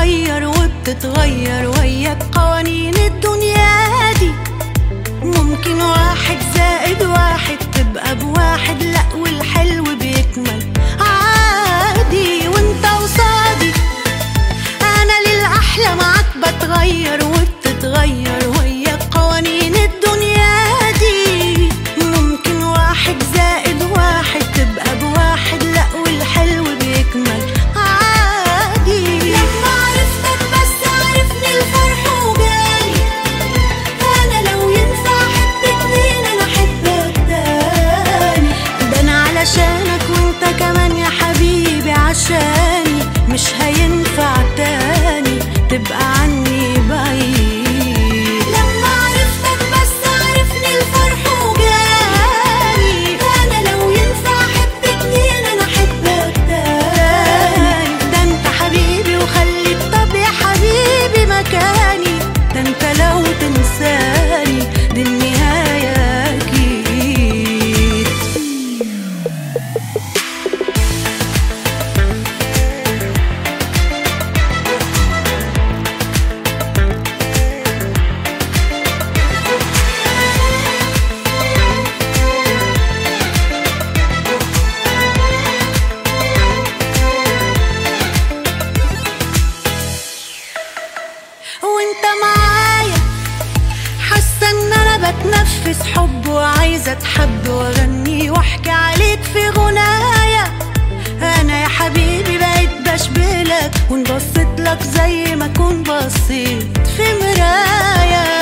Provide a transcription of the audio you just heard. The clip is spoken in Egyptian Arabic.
بتتغير وبتتغير وياك قوانين الدنيا دي ممكن واحد زائد واحد تبقى بواحد لا والحلو بيكمل عادي وانت قصادي انا للاحلى معاك بتغير وبتتغير وياك قوانين الدنيا دي ممكن واحد زائد واحد تبقى بواحد لا والحلو بيكمل عادي لما عرفتك بس عرفني الفرح وجالي انا لو ينفع احب اتنين انا احبك تاني ده انا علشانك وانت كمان يا حبيبي عشاني مش هينفع تاني تبقى عني بعيد لما عرفتك بس عرفني الفرح وجالي انا لو ينفع احب اتنين انا احبك تاني ده انت حبيبي وخليك طب يا حبيبي مكاني ده انت لو تنساني دي النهاية أكيد وانت معايا حاسه ان انا بتنفس حب وعايزه اتحب واغني واحكي عليك في غنايا انا يا حبيبي بقيت بشبهلك وانبسط لك زي ما كنت بصيت في مرايه